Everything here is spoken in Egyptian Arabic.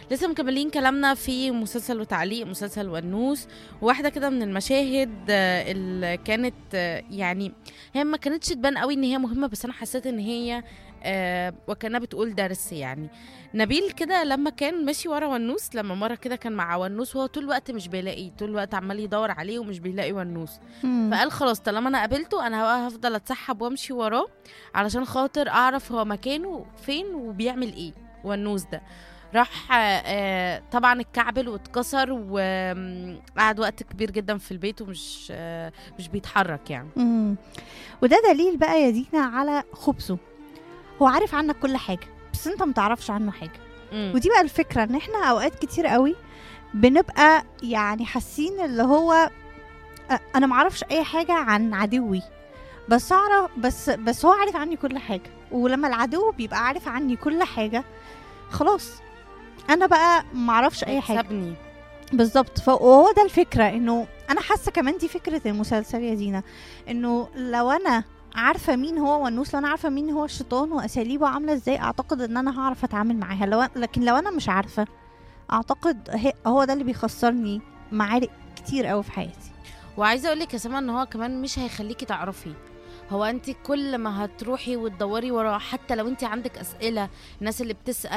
لسه مكملين كلامنا في مسلسل وتعليق مسلسل ونوس واحدة كده من المشاهد آه، اللي كانت آه، يعني هي ما كانتش تبان قوي ان هي مهمة بس انا حسيت ان هي آه وكانها بتقول درس يعني نبيل كده لما كان ماشي ورا ونوس لما مرة كده كان مع ونوس وهو طول الوقت مش بيلاقيه طول الوقت عمال يدور عليه ومش بيلاقي ونوس مم. فقال خلاص طالما انا قابلته انا بقى هفضل اتسحب وامشي وراه علشان خاطر اعرف هو مكانه فين وبيعمل ايه والنوس ده راح آه، آه، طبعا اتكعبل واتكسر وقعد وقت كبير جدا في البيت ومش آه، مش بيتحرك يعني مم. وده دليل بقى يا دينا على خبثه هو عارف عنك كل حاجه بس انت متعرفش عنه حاجه مم. ودي بقى الفكره ان احنا اوقات كتير قوي بنبقى يعني حاسين اللي هو أ- انا معرفش اي حاجه عن عدوي بس اعرف بس بس هو عارف عني كل حاجه ولما العدو بيبقى عارف عني كل حاجه خلاص انا بقى معرفش اي حاجه سابني بالظبط فهو ده الفكره انه انا حاسه كمان دي فكره المسلسل يا دينا انه لو انا عارفه مين هو ونوس لو انا عارفه مين هو الشيطان واساليبه عامله ازاي اعتقد ان انا هعرف اتعامل معاها لو لكن لو انا مش عارفه اعتقد هي- هو ده اللي بيخسرني معارك كتير قوي في حياتي وعايزه اقول لك يا سما ان هو كمان مش هيخليكي تعرفي هو انت كل ما هتروحي وتدوري وراه حتى لو انت عندك اسئله الناس اللي بتسال